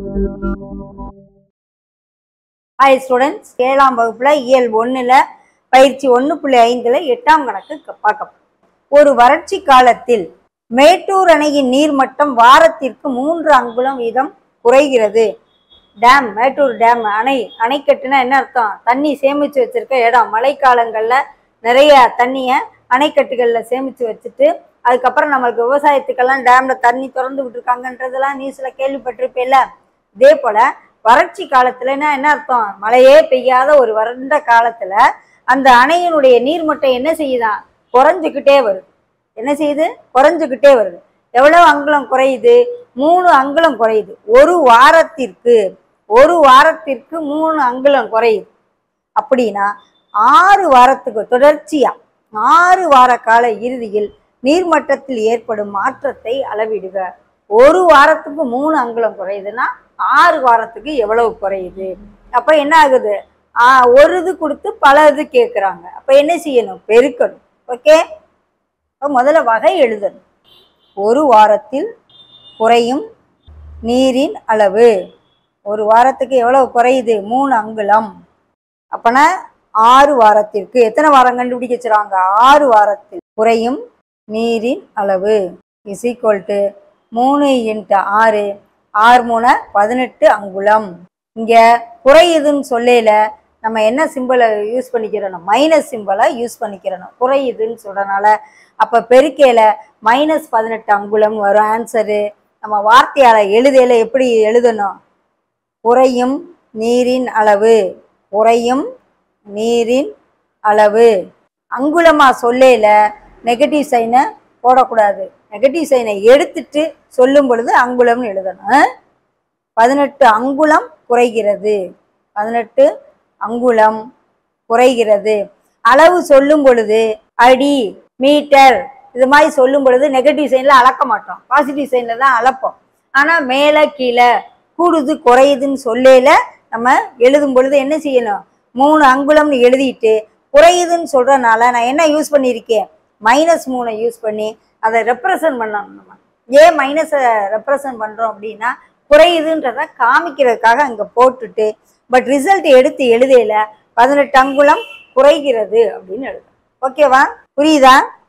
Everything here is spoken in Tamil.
ஹாய் ஸ்டூடெண்ட்ஸ் ஏழாம் வகுப்புல இயல் ஒண்ணுல பயிற்சி ஒன்று புள்ளி ஐந்துல எட்டாம் கணக்கு க- பார்க்க போறோம். ஒரு வறட்சி காலத்தில் மேட்டூர் அணையின் நீர்மட்டம் வாரத்திற்கு மூன்று அங்குலம் வீதம் குறைகிறது டேம் மேட்டூர் டேம் அணை அணைக்கட்டுனா என்ன அர்த்தம் தண்ணி சேமிச்சு வச்சிருக்க இடம் மழைக்காலங்கள்ல நிறைய தண்ணியை அணைக்கட்டுகள்ல சேமிச்சு வச்சுட்டு அதுக்கப்புறம் நம்மளுக்கு விவசாயத்துக்கெல்லாம் டேம்ல தண்ணி திறந்து விட்டுருக்காங்கன்றதெல்லாம் நியூஸ்ல கேள்விப்பட்டிருப்பேல இதே போல வறட்சி காலத்துலன்னா என்ன அர்த்தம் மழையே பெய்யாத ஒரு வறண்ட காலத்துல அந்த அணையினுடைய நீர்மட்டம் என்ன செய்யுதான் குறைஞ்சுக்கிட்டே வருது என்ன செய்யுது குறைஞ்சுக்கிட்டே வருது எவ்வளவு அங்குலம் குறையுது மூணு அங்குலம் குறையுது ஒரு வாரத்திற்கு ஒரு வாரத்திற்கு மூணு அங்குலம் குறையுது அப்படின்னா ஆறு வாரத்துக்கு தொடர்ச்சியா ஆறு வார கால இறுதியில் நீர்மட்டத்தில் ஏற்படும் மாற்றத்தை அளவிடுக ஒரு வாரத்துக்கு மூணு அங்குலம் குறையுதுன்னா ஆறு வாரத்துக்கு எவ்வளவு குறையுது அப்ப என்ன ஆகுது ஆ, ஒரு இது கொடுத்து பல இது கேட்குறாங்க அப்ப என்ன செய்யணும் பெருக்கணும் ஓகே அப்ப முதல்ல வகை எழுதணும் ஒரு வாரத்தில் குறையும் நீரின் அளவு ஒரு வாரத்துக்கு எவ்வளவு குறையுது மூணு அங்குலம் அப்பனா ஆறு வாரத்திற்கு எத்தனை வாரம் கண்டுபிடிக்க வச்சுருவாங்க ஆறு வாரத்தில் குறையும் நீரின் அளவு இஸ் ஈக்குவல் டு மூணு இன்ட்டு ஆறு ஆறு மூணு பதினெட்டு அங்குலம் இங்க குறையுதுன்னு சொல்லையில நம்ம என்ன சிம்பிளை யூஸ் பண்ணிக்கிறோம் மைனஸ் சிம்பிளை யூஸ் பண்ணிக்கிறோம் குறையுதுன்னு சொல்றனால அப்ப பெருக்கையில மைனஸ் பதினெட்டு அங்குலம் வரும் ஆன்சரு நம்ம வார்த்தையால எழுதையில எப்படி எழுதணும் குறையும் நீரின் அளவு குறையும் நீரின் அளவு அங்குலமா சொல்லையில நெகட்டிவ் சைனை போடக்கூடாது நெகட்டிவ் சைனை எடுத்துட்டு சொல்லும் பொழுது அங்குலம்னு எழுதணும் ஆ? பதினெட்டு அங்குலம் குறைகிறது பதினெட்டு அங்குலம் குறைகிறது அளவு சொல்லும் பொழுது அடி மீட்டர் இது மாதிரி சொல்லும் பொழுது நெகட்டிவ் சைன்ல அளக்க மாட்டோம் பாசிட்டிவ் சைன்ல தான் அளப்போம் ஆனா மேலே கீழே கூடுது குறையுதுன்னு சொல்லையில நம்ம எழுதும் பொழுது என்ன செய்யணும் மூணு அங்குலம்னு எழுதிட்டு குறையுதுன்னு சொல்றனால நான் என்ன யூஸ் பண்ணியிருக்கேன் மைனஸ் மூணை யூஸ் பண்ணி அதை ரெப்ரசன்ட் பண்ணணும் நம்ம ஏன் மைனஸை ரெப்ரசன்ட் பண்றோம் அப்படின்னா குறையுதுன்றத காமிக்கிறதுக்காக அங்க போட்டுட்டு பட் ரிசல்ட் எடுத்து எழுதையில பதினெட்டு அங்குலம் குறைகிறது அப்படின்னு எழுதும் ஓகேவா புரியுதா